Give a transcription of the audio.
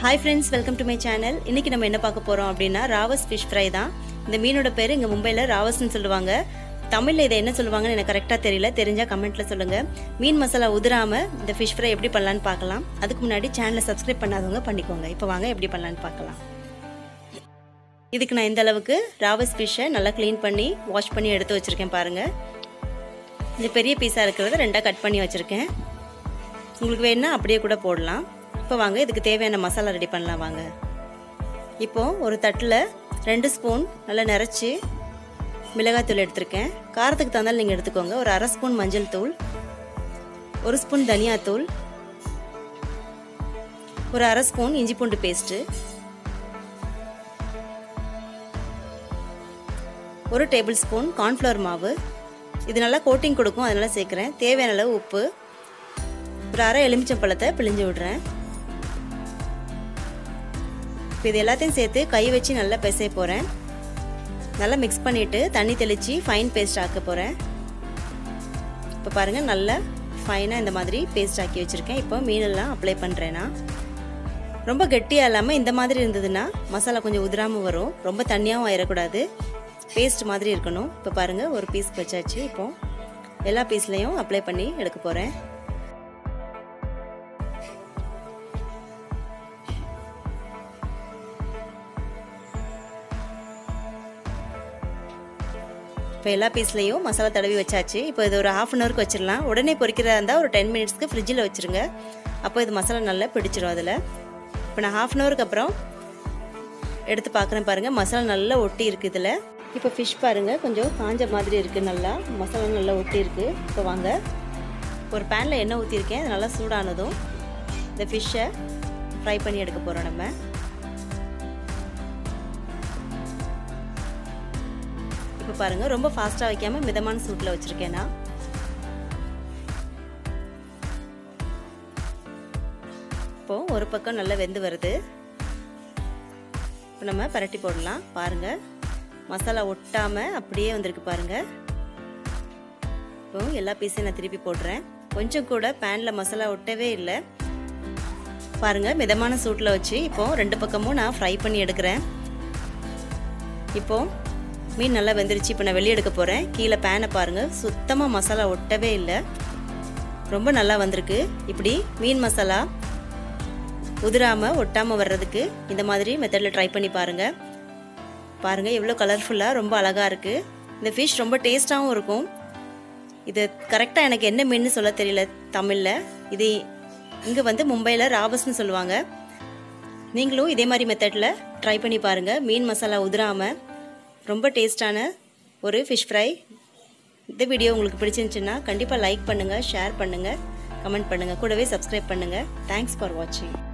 hi friends welcome to my channel இன்னைக்கு நம்ம என்ன பார்க்க போகிறோம் அப்படின்னா ராவஸ் ஃபிஷ் ஃப்ரை தான் இந்த மீனோட பேர் இங்கே மும்பையில் ராவஸ்னு சொல்லுவாங்க தமிழில் இதை என்ன சொல்லுவாங்கன்னு எனக்கு கரெக்டாக தெரியல தெரிஞ்சால் கமெண்ட்டில் சொல்லுங்கள் மீன் மசாலா உதிராமல் இந்த ஃபிஷ் ஃப்ரை எப்படி பண்ணலான்னு பார்க்கலாம் அதுக்கு முன்னாடி சேனலை சப்ஸ்கிரைப் பண்ணாதவங்க பண்ணிக்கோங்க இப்போ வாங்க எப்படி பண்ணலான்னு பார்க்கலாம் இதுக்கு நான் இந்த அளவுக்கு ராவஸ் ஃபிஷ்ஷை நல்லா க்ளீன் பண்ணி வாஷ் பண்ணி எடுத்து வச்சுருக்கேன் பாருங்கள் இந்த பெரிய பீஸாக இருக்கிறத ரெண்டாக கட் பண்ணி வச்சுருக்கேன் உங்களுக்கு வேணுன்னா அப்படியே கூட போடலாம் இப்போ வாங்க இதுக்கு தேவையான மசாலா ரெடி பண்ணலாம் வாங்க இப்போது ஒரு தட்டில் ரெண்டு ஸ்பூன் நல்லா நிறச்சி மிளகாத்தூள் எடுத்திருக்கேன் காரத்துக்கு தந்தாலும் நீங்கள் எடுத்துக்கோங்க ஒரு அரை ஸ்பூன் மஞ்சள் தூள் ஒரு ஸ்பூன் தனியாத்தூள் ஒரு அரை ஸ்பூன் இஞ்சி பூண்டு பேஸ்ட்டு ஒரு டேபிள் ஸ்பூன் கார்ன்ஃப்ளவர் மாவு இது நல்லா கோட்டிங் கொடுக்கும் அதனால் சேர்க்குறேன் தேவையான அளவு உப்பு ஒரு அரை எலுமிச்சம்பழத்தை பிழிஞ்சு விடுறேன் இப்போ இது எல்லாத்தையும் சேர்த்து கை வச்சு நல்லா பிசைய போகிறேன் நல்லா மிக்ஸ் பண்ணிவிட்டு தண்ணி தெளித்து ஃபைன் பேஸ்ட் ஆக்க போகிறேன் இப்போ பாருங்கள் நல்லா ஃபைனாக இந்த மாதிரி பேஸ்ட் ஆக்கி வச்சுருக்கேன் இப்போ மீனெல்லாம் அப்ளை பண்ணுறேன்னா ரொம்ப கெட்டியாக இல்லாமல் இந்த மாதிரி இருந்ததுன்னா மசாலா கொஞ்சம் உதிராமல் வரும் ரொம்ப தண்ணியாகவும் ஆயிடக்கூடாது பேஸ்ட் மாதிரி இருக்கணும் இப்போ பாருங்கள் ஒரு பீஸ்க்கு வச்சாச்சு இப்போது எல்லா பீஸ்லேயும் அப்ளை பண்ணி எடுக்க போகிறேன் இப்போ எல்லா பீஸ்லேயும் மசாலா தடவி வச்சாச்சு இப்போ இது ஒரு ஹாஃப் அன் ஹவருக்கு வச்சிடலாம் உடனே பொரிக்கிறதா இருந்தால் ஒரு டென் மினிட்ஸ்க்கு ஃப்ரிட்ஜில் வச்சுருங்க அப்போ இது மசாலா நல்லா பிடிச்சிரும் அதில் இப்போ நான் ஹாஃப் அன் ஹவருக்கு அப்புறம் எடுத்து பார்க்குறேன் பாருங்கள் மசாலா நல்லா ஒட்டி இருக்குது இதில் இப்போ ஃபிஷ் பாருங்கள் கொஞ்சம் காஞ்ச மாதிரி இருக்குது நல்லா மசாலா நல்லா ஒட்டி இருக்குது இப்போ வாங்க ஒரு பேனில் எண்ணெய் ஊற்றிருக்கேன் அது நல்லா சூடானதும் இந்த ஃபிஷ்ஷை ஃப்ரை பண்ணி எடுக்க போகிறோம் நம்ம இப்போ பாருங்கள் ரொம்ப ஃபாஸ்ட்டாக வைக்காமல் மிதமான சூட்டில் வச்சுருக்கேன் நான் இப்போது ஒரு பக்கம் நல்லா வெந்து வருது இப்போ நம்ம பரட்டி போடலாம் பாருங்கள் மசாலா ஒட்டாமல் அப்படியே வந்திருக்கு பாருங்கள் இப்போ எல்லா பீஸையும் நான் திருப்பி போடுறேன் கொஞ்சம் கூட பேனில் மசாலா ஒட்டவே இல்லை பாருங்கள் மிதமான சூட்டில் வச்சு இப்போது ரெண்டு பக்கமும் நான் ஃப்ரை பண்ணி எடுக்கிறேன் இப்போது மீன் நல்லா வெந்துருச்சு இப்போ நான் வெளியே எடுக்க போகிறேன் கீழே பேனை பாருங்கள் சுத்தமாக மசாலா ஒட்டவே இல்லை ரொம்ப நல்லா வந்திருக்கு இப்படி மீன் மசாலா உதிராமல் ஒட்டாமல் வர்றதுக்கு இந்த மாதிரி மெத்தடில் ட்ரை பண்ணி பாருங்கள் பாருங்கள் எவ்வளோ கலர்ஃபுல்லாக ரொம்ப அழகாக இருக்குது இந்த ஃபிஷ் ரொம்ப டேஸ்ட்டாகவும் இருக்கும் இது கரெக்டாக எனக்கு என்ன மீன் சொல்ல தெரியல தமிழில் இது இங்கே வந்து மும்பையில் ராபஸ்னு சொல்லுவாங்க நீங்களும் இதே மாதிரி மெத்தடில் ட்ரை பண்ணி பாருங்கள் மீன் மசாலா உதிராமல் ரொம்ப டேஸ்டான ஒரு ஃபிஷ் ஃப்ரை இந்த வீடியோ உங்களுக்கு பிடிச்சிருந்துச்சுன்னா கண்டிப்பாக லைக் பண்ணுங்கள் ஷேர் பண்ணுங்கள் கமெண்ட் பண்ணுங்கள் கூடவே சப்ஸ்கிரைப் பண்ணுங்கள் தேங்க்ஸ் ஃபார் வாட்சிங்